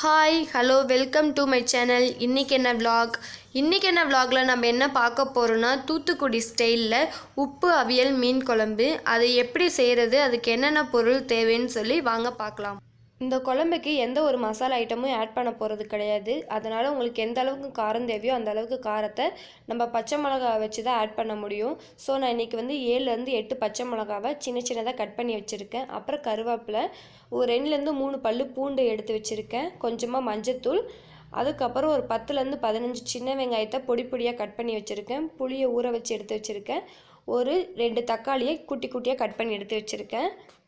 hi hello welcome to my channel இன்றைக்கி என்ன vlog இன்றைக்கி என்ன vlogல நம்ம என்ன பார்க்க போகிறோன்னா தூத்துக்குடி ஸ்டைலில் உப்பு அவியல் மீன் குழம்பு அதை எப்படி செய்கிறது அதுக்கு என்னென்ன பொருள் தேவைன்னு சொல்லி வாங்க பார்க்கலாம் இந்த குழம்புக்கு எந்த ஒரு மசாலா ஐட்டமும் ஆட் பண்ண போகிறது கிடையாது அதனால் உங்களுக்கு எந்த அளவுக்கு காரம் தேவையோ அந்த அளவுக்கு காரத்தை நம்ம பச்சை மிளகா வச்சு தான் ஆட் பண்ண முடியும் ஸோ நான் இன்றைக்கி வந்து ஏழுலேருந்து எட்டு பச்சை மிளகாவை சின்ன சின்னதாக கட் பண்ணி வச்சுருக்கேன் அப்புறம் கருவேப்பிலை ஒரு ரெண்டுலேருந்து மூணு பல்லு பூண்டு எடுத்து வச்சுருக்கேன் கொஞ்சமாக மஞ்சத்தூள் அதுக்கப்புறம் ஒரு பத்துலேருந்து பதினஞ்சு சின்ன வெங்காயத்தை பொடி பொடியாக கட் பண்ணி வச்சுருக்கேன் புளியை ஊற வச்சு எடுத்து வச்சுருக்கேன் ஒரு ரெண்டு தக்காளியை குட்டி குட்டியாக கட் பண்ணி எடுத்து வச்சுருக்கேன்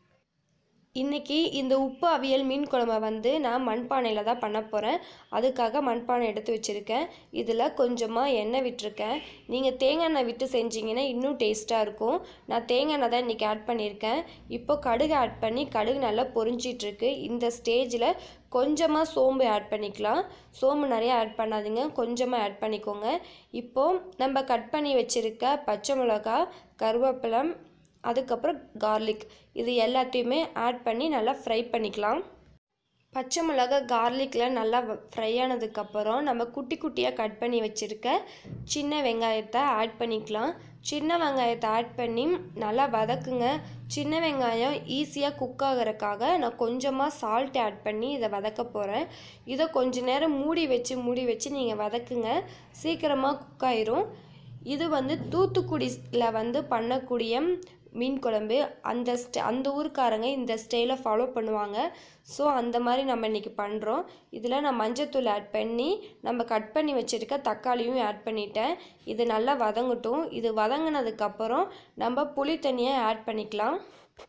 இன்றைக்கி இந்த உப்பு அவியல் மீன் குழம்ப வந்து நான் மண்பானையில் தான் பண்ண போகிறேன் அதுக்காக மண்பானை எடுத்து வச்சுருக்கேன் இதில் கொஞ்சமாக எண்ணெய் விட்டுருக்கேன் நீங்கள் தேங்காய் எண்ணெய் விட்டு செஞ்சீங்கன்னா இன்னும் டேஸ்ட்டாக இருக்கும் நான் தேங்காய் எண்ணெய் தான் இன்றைக்கி ஆட் பண்ணியிருக்கேன் இப்போ கடுகு ஆட் பண்ணி கடுகு நல்லா பொரிஞ்சிட்ருக்கு இந்த ஸ்டேஜில் கொஞ்சமாக சோம்பு ஆட் பண்ணிக்கலாம் சோம்பு நிறைய ஆட் பண்ணாதீங்க கொஞ்சமாக ஆட் பண்ணிக்கோங்க இப்போது நம்ம கட் பண்ணி வச்சுருக்க பச்சை மிளகா கருவேப்பிலை அதுக்கப்புறம் கார்லிக் இது எல்லாத்தையுமே ஆட் பண்ணி நல்லா ஃப்ரை பண்ணிக்கலாம் பச்சை மிளகா கார்லிக்கில் நல்லா ஃப்ரை ஆனதுக்கப்புறம் நம்ம குட்டி குட்டியாக கட் பண்ணி வச்சுருக்க சின்ன வெங்காயத்தை ஆட் பண்ணிக்கலாம் சின்ன வெங்காயத்தை ஆட் பண்ணி நல்லா வதக்குங்க சின்ன வெங்காயம் ஈஸியாக குக் ஆகிறதுக்காக நான் கொஞ்சமாக சால்ட் ஆட் பண்ணி இதை வதக்க போகிறேன் இதை கொஞ்ச நேரம் மூடி வச்சு மூடி வச்சு நீங்கள் வதக்குங்க சீக்கிரமாக குக் ஆயிரும் இது வந்து தூத்துக்குடியில் வந்து பண்ணக்கூடிய மீன் குழம்பு அந்த ஸ்ட அந்த ஊருக்காரங்க இந்த ஸ்டைலை ஃபாலோ பண்ணுவாங்க ஸோ அந்த மாதிரி நம்ம இன்றைக்கி பண்ணுறோம் இதில் நான் மஞ்சத்தூள் ஆட் பண்ணி நம்ம கட் பண்ணி வச்சுருக்க தக்காளியும் ஆட் பண்ணிட்டேன் இது நல்லா வதங்கட்டும் இது வதங்கினதுக்கப்புறம் நம்ம புளி தண்ணியை ஆட் பண்ணிக்கலாம்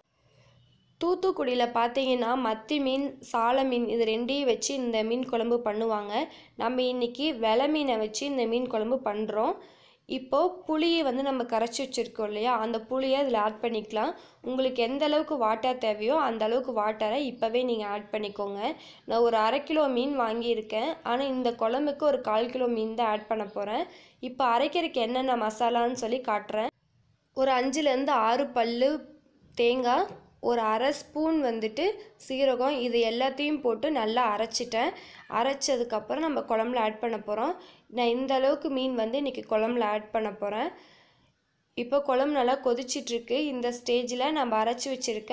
தூத்துக்குடியில் பார்த்தீங்கன்னா மத்தி மீன் சால மீன் இது ரெண்டையும் வச்சு இந்த மீன் குழம்பு பண்ணுவாங்க நம்ம இன்றைக்கி வெலை மீனை வச்சு இந்த மீன் குழம்பு பண்ணுறோம் இப்போது புளியை வந்து நம்ம கரைச்சி வச்சுருக்கோம் இல்லையா அந்த புளியை இதில் ஆட் பண்ணிக்கலாம் உங்களுக்கு எந்த அளவுக்கு வாட்டர் தேவையோ அந்த அளவுக்கு வாட்டரை இப்போவே நீங்கள் ஆட் பண்ணிக்கோங்க நான் ஒரு அரை கிலோ மீன் வாங்கியிருக்கேன் ஆனால் இந்த குழம்புக்கு ஒரு கால் கிலோ மீன் தான் ஆட் பண்ண போகிறேன் இப்போ அரைக்கிறதுக்கு என்னென்ன மசாலான்னு சொல்லி காட்டுறேன் ஒரு அஞ்சுலேருந்து ஆறு பல்லு தேங்காய் ஒரு அரை ஸ்பூன் வந்துட்டு சீரகம் இது எல்லாத்தையும் போட்டு நல்லா அரைச்சிட்டேன் அரைச்சதுக்கப்புறம் நம்ம குழம்புல ஆட் பண்ண போகிறோம் நான் இந்த அளவுக்கு மீன் வந்து இன்றைக்கி குழம்புல ஆட் பண்ண போகிறேன் இப்போ குழம்பு நல்லா கொதிச்சிட்ருக்கு இந்த ஸ்டேஜில் நம்ம அரைச்சி வச்சுருக்க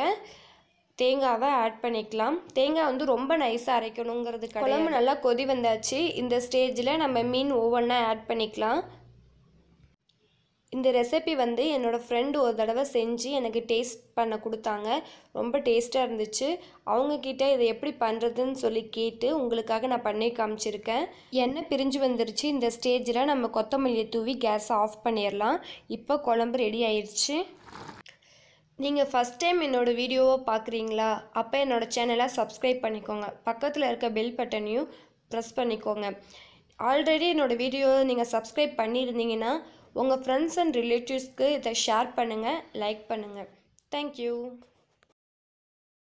தேங்காவை ஆட் பண்ணிக்கலாம் தேங்காய் வந்து ரொம்ப நைஸாக அரைக்கணுங்கிறது குழம்பு நல்லா கொதி வந்தாச்சு இந்த ஸ்டேஜில் நம்ம மீன் ஒவ்வொன்றா ஆட் பண்ணிக்கலாம் இந்த ரெசிபி வந்து என்னோடய ஃப்ரெண்டு ஒரு தடவை செஞ்சு எனக்கு டேஸ்ட் பண்ண கொடுத்தாங்க ரொம்ப டேஸ்ட்டாக இருந்துச்சு அவங்கக்கிட்ட இதை எப்படி பண்ணுறதுன்னு சொல்லி கேட்டு உங்களுக்காக நான் பண்ணி காமிச்சிருக்கேன் எண்ணெய் பிரிஞ்சு வந்துருச்சு இந்த ஸ்டேஜில் நம்ம கொத்தமல்லியை தூவி கேஸை ஆஃப் பண்ணிடலாம் இப்போ குழம்பு ரெடி ஆயிடுச்சு நீங்கள் ஃபஸ்ட் டைம் என்னோடய வீடியோவை பார்க்குறீங்களா அப்போ என்னோடய சேனலை சப்ஸ்கிரைப் பண்ணிக்கோங்க பக்கத்தில் இருக்க பெல் பட்டனையும் ப்ரெஸ் பண்ணிக்கோங்க ஆல்ரெடி என்னோடய வீடியோவை நீங்கள் சப்ஸ்கிரைப் பண்ணியிருந்தீங்கன்னா உங்கள் ஃப்ரெண்ட்ஸ் அண்ட் ரிலேட்டிவ்ஸ்க்கு இதை ஷேர் பண்ணுங்கள் லைக் பண்ணுங்கள் தேங்க்யூ